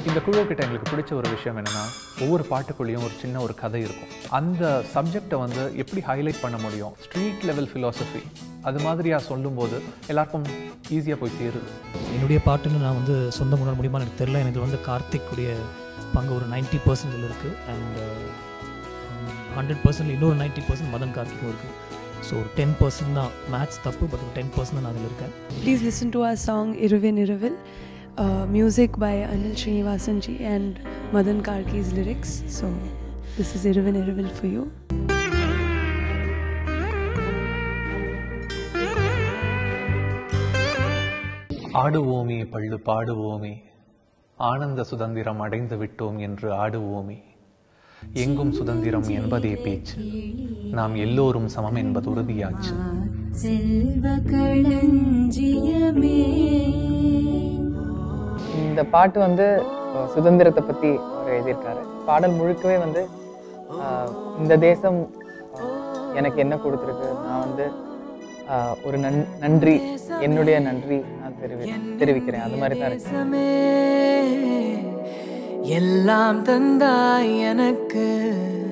இந்த குழுக்கிட்ட எங்களுக்கு பிடிச்ச ஒரு விஷயம் என்னென்னா ஒவ்வொரு பாட்டுக்குள்ளேயும் ஒரு சின்ன ஒரு கதை இருக்கும் அந்த சப்ஜெக்டை வந்து எப்படி ஹைலைட் பண்ண முடியும் ஸ்ட்ரீட் லெவல் ஃபிலாசபி அது மாதிரியாக சொல்லும்போது எல்லாருக்கும் ஈஸியாக போய் சேருது என்னுடைய பாட்டுன்னு நான் வந்து சொந்தம் உணர முடியுமா எனக்கு தெரில எனக்கு வந்து கார்த்திக் உடைய பங்கு ஒரு நைன்ட்டி பர்சன்டில் இருக்குது அண்ட் ஹண்ட்ரட் பர்சன்ட் இன்னொரு நைன்ட்டி பர்சன்ட் மதன் கார்த்திக்கும் இருக்குது ஸோ ஒரு டென் பர்சன்ட் தான் மேத்ஸ் தப்பு பட் ஒரு டென் பர்சன்ட் தான் நான் அதில் இருக்கேன் Please listen to our song Iruvin Iruvil, uh, music by Anil Srinivasan ji and Madan Karki's lyrics. So this is Iruvin Iruvil for you. ஆடுவோமே பள்ளு பாடுவோமே ஆனந்த சுதந்திரம் அடைந்து விட்டோம் என்று ஆடுவோமே எங்கும் சுதந்திரம் என்பதே பேச்சு நாம் எல்லோரும் சமம் என்பது உறுதியாச்சு செல்வ களஞ்சியமே இந்த பாட்டு வந்து அஹ், சுதந்திரத்தை பற்றி அவர் எழுதியிருக்காரு பாடல் முழுக்கவே வந்து அஹ், இந்த தேசம் அஹ், எனக்கு என்ன கொடுத்துருக்கு நான் வந்து அஹ், ஒரு நன் நன்றி என்னுடைய நன்றி நான் தெரிவி தெரிவிக்கிறேன் அது மாதிரி தான் இருக்கு தேசமே எல்லாம் தந்தாய் எனக்கு